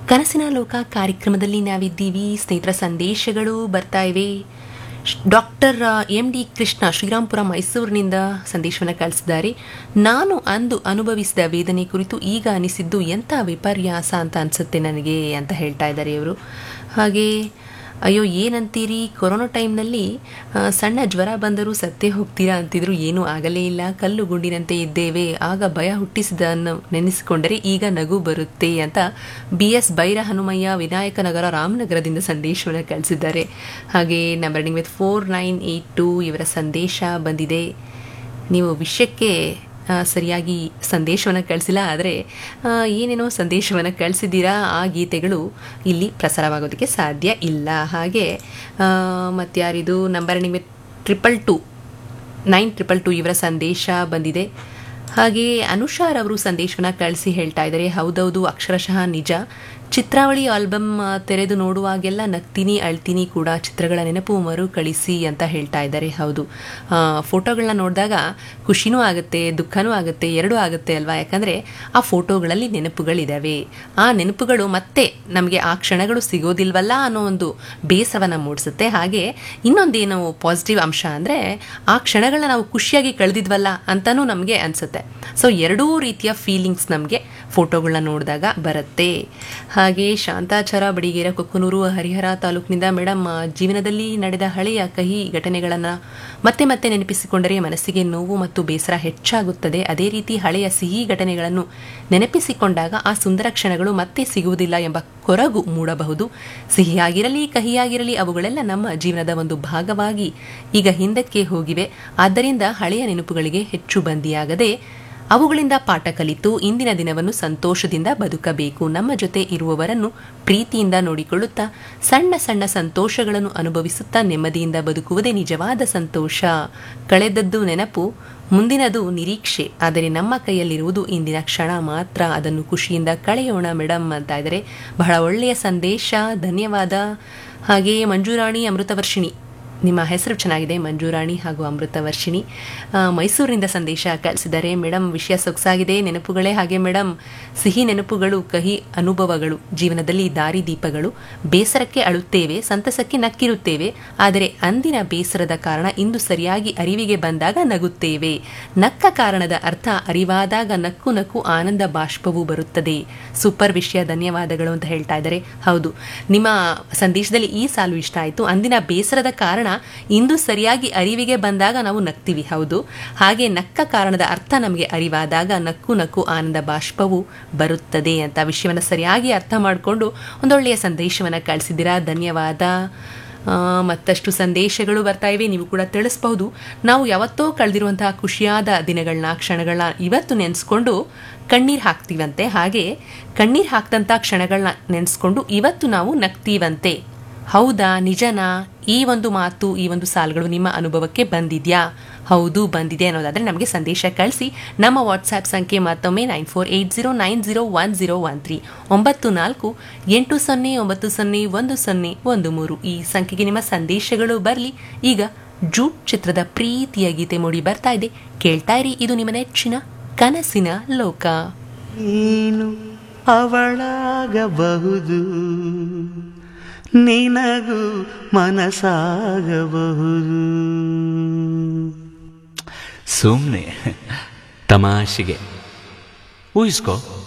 ಕನಸಿನ ಲೋಕ ಕಾರ್ಯಕ್ರಮದಲ್ಲಿ ನಾವಿದ್ದೀವಿ ಸ್ನೇಹಿತರ ಸಂದೇಶಗಳು ಬರ್ತಾ ಇವೆ doctor M D Krishna Shrirampura ಮೈಸೂರಿನಿಂದ ಸಂದೇಶವನ್ನು ಕಳಿಸಿದ್ದಾರೆ ನಾನು ಅಂದು ಅನುಭವಿಸಿದ ವೇದನೆ ಕುರಿತು ಈಗ ಅನಿಸಿದ್ದು ಎಂಥ ವಿಪರ್ಯಾಸ ಅಂತ ಅನಿಸುತ್ತೆ ನನಗೆ ಅಂತ ಹೇಳ್ತಾ ಇದ್ದಾರೆ ಇವರು ಹಾಗೆ ಅಯ್ಯೋ ಏನಂತೀರಿ ಕೊರೋನಾ ಟೈಮ್ನಲ್ಲಿ ಆ, ಸಣ್ಣ ಜ್ವರ ಬಂದರೂ ಸತ್ತೇ ಹೋಗ್ತೀರಾ ಅಂತಿದ್ರು ಏನೂ ಆಗಲೇ ಇಲ್ಲ ಕಲ್ಲು ಗುಂಡಿನಂತೆ ಇದ್ದೇವೆ ಆಗ ಭಯ ಹುಟ್ಟಿಸಿದನ್ನು ನೆನೆಸಿಕೊಂಡರೆ ಈಗ ನಗು ಬರುತ್ತೆ ಅಂತ ಬಿ ಎಸ್ ಬೈರ ಹನುಮಯ್ಯ ವಿನಾಯಕನಗರ ರಾಮನಗರದಿಂದ ಸಂದೇಶವನ್ನು ಕಳಿಸಿದ್ದಾರೆ ಹಾಗೆ number with four nine eight two ಇವರ ಸಂದೇಶ ಬಂದಿದೆ ನೀವು ವಿಷಯಕ್ಕೆ ಆ, ಸರಿಯಾಗಿ ಸಂದೇಶವನ್ನು ಕಳಿಸಿಲ್ಲ ಆದರೆ ಆ, ಏನೇನೋ ಸಂದೇಶವನ್ನು ಕಳಿಸಿದ್ದೀರಾ ಆ ಗೀತೆಗಳು ಇಲ್ಲಿ ಪ್ರಸಾರವಾಗೋದಕ್ಕೆ ಸಾಧ್ಯ ಇಲ್ಲ ಹಾಗೆ ಆ, ಮತ್ಯಾರಿದು ನಂಬರ್ ನಿಮಗೆ triple two nine triple two ಇವರ ಸಂದೇಶ ಬಂದಿದೆ ಹಾಗೆ ಅನುಷಾರ್ ಅವರು ಸಂದೇಶವನ್ನು ಕಳಿಸಿ ಹೇಳ್ತಾ ಇದ್ದಾರೆ ಹೌದೌದು ಅಕ್ಷರಶಃ ನಿಜ ಚಿತ್ರಾವಳಿ ಆಲ್ಬಮ್ ಆ, ತೆರೆದು ನೋಡುವಾಗೆಲ್ಲ ನಗ್ತೀನಿ ಅಳ್ತೀನಿ ಕೂಡ ಚಿತ್ರಗಳ ನೆನಪು ಮರು ಕಳಿಸಿ ಅಂತ ಹೇಳ್ತಾ ಇದ್ದಾರೆ ಹೌದು ಆ, ಫೋಟೋಗಳನ್ನ ನೋಡಿದಾಗ ಖುಷಿನೂ ಆಗುತ್ತೆ ದುಃಖನೂ ಆಗುತ್ತೆ ಎರಡೂ ಆಗುತ್ತೆ ಅಲ್ವಾ ಯಾಕಂದರೆ ಆ ಫೋಟೋಗಳಲ್ಲಿ ನೆನಪುಗಳಿದ್ದಾವೆ ಆ ನೆನಪುಗಳು ಮತ್ತೆ ನಮಗೆ ಆ ಕ್ಷಣಗಳು ಸಿಗೋದಿಲ್ವಲ್ಲ ಅನ್ನೋ ಒಂದು ಬೇಸರವನ್ನು ಮೂಡಿಸುತ್ತೆ ಹಾಗೆ ಇನ್ನೊಂದೇನು ಪಾಸಿಟಿವ್ ಅಂಶ ಅಂದರೆ ಆ ಕ್ಷಣಗಳನ್ನ ನಾವು ಖುಷಿಯಾಗಿ ಕಳೆದಿದ್ವಲ್ಲ ಅಂತಲೂ ನಮಗೆ ಅನಿಸುತ್ತೆ ಸೊ ಎರಡೂ ರೀತಿಯ ಫೀಲಿಂಗ್ಸ್ ನಮಗೆ ಫೋಟೋಗಳನ್ನ ನೋಡಿದಾಗ ಬರುತ್ತೆ ಹಾಗೆ ಶಾಂತಾಚಾರ ಬಡಿಗೇರ ಕೊಕ್ಕನೂರು ಹರಿಹರ ತಾಲೂಕಿನಿಂದ ಮೇಡಮ್ ಆ, ಜೀವನದಲ್ಲಿ ನಡೆದ ಹಳೆಯ ಕಹಿ ಘಟನೆಗಳನ್ನು ಮತ್ತೆ ಮತ್ತೆ ನೆನಪಿಸಿಕೊಂಡರೆ ಮನಸ್ಸಿಗೆ ನೋವು ಮತ್ತು ಬೇಸರ ಹೆಚ್ಚಾಗುತ್ತದೆ ಅದೇ ರೀತಿ ಹಳೆಯ ಸಿಹಿ ಘಟನೆಗಳನ್ನು ನೆನಪಿಸಿಕೊಂಡಾಗ ಆ ಸುಂದರ ಕ್ಷಣಗಳು ಮತ್ತೆ ಸಿಗುವುದಿಲ್ಲ ಎಂಬ ಕೊರಗು ಮೂಡಬಹುದು ಸಿಹಿಯಾಗಿರಲಿ ಕಹಿಯಾಗಿರಲಿ ಅವುಗಳೆಲ್ಲ ನಮ್ಮ ಜೀವನದ ಒಂದು ಭಾಗವಾಗಿ ಈಗ ಹಿಂದಕ್ಕೆ ಹೋಗಿವೆ ಆದ್ದರಿಂದ ಹಳೆಯ ನೆನಪುಗಳಿಗೆ ಹೆಚ್ಚು ಬಂದಿಯಾಗದೆ ಅವುಗಳಿಂದ ಪಾಠ ಕಲಿತು ಇಂದಿನ ದಿನವನ್ನು ಸಂತೋಷದಿಂದ ಬದುಕಬೇಕು ನಮ್ಮ ಜೊತೆ ಇರುವವರನ್ನು ಪ್ರೀತಿಯಿಂದ ನೋಡಿಕೊಳ್ಳುತ್ತಾ ಸಣ್ಣ ಸಣ್ಣ ಸಂತೋಷಗಳನ್ನು ಅನುಭವಿಸುತ್ತಾ ನೆಮ್ಮದಿಯಿಂದ ಬದುಕುವುದೇ ನಿಜವಾದ ಸಂತೋಷ ಕಳೆದದ್ದು ನೆನಪು ಮುಂದಿನದು ನಿರೀಕ್ಷೆ ಆದರೆ ನಮ್ಮ ಕೈಯಲ್ಲಿರುವುದು ಇಂದಿನ ಕ್ಷಣ ಮಾತ್ರ ಅದನ್ನು ಖುಷಿಯಿಂದ ಕಳೆಯೋಣ ಮೇಡಮ್ ಅಂತ ಇದ್ದಾರೆ ಬಹಳ ಒಳ್ಳೆಯ ಸಂದೇಶ ಧನ್ಯವಾದ ಹಾಗೆಯೇ ಮಂಜುರಾಣಿ ಅಮೃತವರ್ಷಿಣಿ ನಿಮ್ಮ ಹೆಸರು ಚೆನ್ನಾಗಿದೆ ಮಂಜುರಾಣಿ ಹಾಗೂ ಅಮೃತವರ್ಷಿಣಿ ಆ, ಮೈಸೂರಿನಿಂದ ಸಂದೇಶ ಕಳಿಸಿದ್ದಾರೆ ಮೇಡಮ್ ವಿಷಯ ಸೊಗಸಾಗಿದೆ ನೆನಪುಗಳೇ ಹಾಗೆ ಮೇಡಮ್ ಸಿಹಿ ನೆನಪುಗಳು ಕಹಿ ಅನುಭವಗಳು ಜೀವನದಲ್ಲಿ ದಾರಿದೀಪಗಳು ಬೇಸರಕ್ಕೆ ಅಳುತ್ತೇವೆ ಸಂತಸಕ್ಕೆ ನಕ್ಕಿರುತ್ತೇವೆ ಆದರೆ ಅಂದಿನ ಬೇಸರದ ಕಾರಣ ಇಂದು ಸರಿಯಾಗಿ ಅರಿವಿಗೆ ಬಂದಾಗ ನಗುತ್ತೇವೆ ನಕ್ಕ ಕಾರಣದ ಅರ್ಥ ಅರಿವಾದಾಗ ನಕ್ಕು ನಕ್ಕು ಆನಂದ ಬಾಷ್ಪವು ಬರುತ್ತದೆ ಸೂಪರ್ ವಿಷಯ ಧನ್ಯವಾದಗಳು ಅಂತ ಹೇಳ್ತಾ ಇದ್ದಾರೆ ಹೌದು ನಿಮ್ಮ ಸಂದೇಶದಲ್ಲಿ ಈ ಸಾಲು ಇಷ್ಟ ಆಯಿತು ಅಂದಿನ ಬೇಸರದ ಕಾರಣ ಇಂದು ಸರಿಯಾಗಿ ಅರಿವಿಗೆ ಬಂದಾಗ ನಾವು ನಗ್ತೀವಿ ಹೌದು ಹಾಗೆ ನಕ್ಕ ಕಾರಣದ ಅರ್ಥ ನಮಗೆ ಅರಿವಾದಾಗ ನಕ್ಕು ನಕ್ಕು ಆನಂದ ಬಾಷ್ಪವು ಬರುತ್ತದೆ ಅಂತ ವಿಷಯವನ್ನು ಸರಿಯಾಗಿ ಅರ್ಥ ಮಾಡಿಕೊಂಡು ಒಂದೊಳ್ಳೆಯ ಸಂದೇಶವನ್ನು ಕಳಿಸಿದ್ದೀರಾ ಧನ್ಯವಾದ ಆ, ಮತ್ತಷ್ಟು ಸಂದೇಶಗಳು ಬರ್ತಾ ಇವೆ ನೀವು ಕೂಡ ತಿಳಿಸ್ಬಹುದು ನಾವು ಯಾವತ್ತೋ ಕಳೆದಿರುವಂತಹ ಖುಷಿಯಾದ ದಿನಗಳನ್ನ ಕ್ಷಣಗಳನ್ನ ಇವತ್ತು ನೆನೆಸ್ಕೊಂಡು ಕಣ್ಣೀರು ಹಾಕ್ತೀವಂತೆ ಹಾಗೆ ಕಣ್ಣೀರು ಹಾಕ್ದಂಥ ಕ್ಷಣಗಳನ್ನ ನೆನೆಸ್ಕೊಂಡು ಇವತ್ತು ನಾವು ನಗ್ತೀವಂತೆ ಹೌದಾ ನಿಜನಾ ಈ ಒಂದು ಮಾತು ಈ ಒಂದು ಸಾಲುಗಳು ನಿಮ್ಮ ಅನುಭವಕ್ಕೆ ಬಂದಿದ್ಯಾ ಹೌದು ಬಂದಿದೆ ಅನ್ನೋದಾದರೆ ನಮಗೆ ಸಂದೇಶ ಕಳಿಸಿ ನಮ್ಮ ವಾಟ್ಸ್ಆ್ಯಪ್ ಸಂಖ್ಯೆ ಮತ್ತೊಮ್ಮೆ nine four eight zero nine zero one zero one three ಒಂಬತ್ತು ನಾಲ್ಕು ಎಂಟು ಸೊನ್ನೆ ಒಂಬತ್ತು ಸೊನ್ನೆ ಒಂದು ಸೊನ್ನೆ ಒಂದು ಮೂರು ಈ ಸಂಖ್ಯೆಗೆ ನಿಮ್ಮ ಸಂದೇಶಗಳು ಬರಲಿ ಈಗ ಜೂಟ್ ಚಿತ್ರದ ಪ್ರೀತಿಯ ಗೀತೆ ಮೂಡಿ ಬರ್ತಾ ಇದೆ ಕೇಳ್ತಾ ಇರಿ ಇದು ನಿಮ್ಮ ನೆಚ್ಚಿನ ಕನಸಿನ ಲೋಕ ನೀನು ಅವಳಾಗಬಹುದು ನಿನಗೂ ಮನಸ್ಸಾಗಬಹುದು ಸುಮ್ಮನೆ ತಮಾಷೆಗೆ ಊಹಿಸ್ಕೋ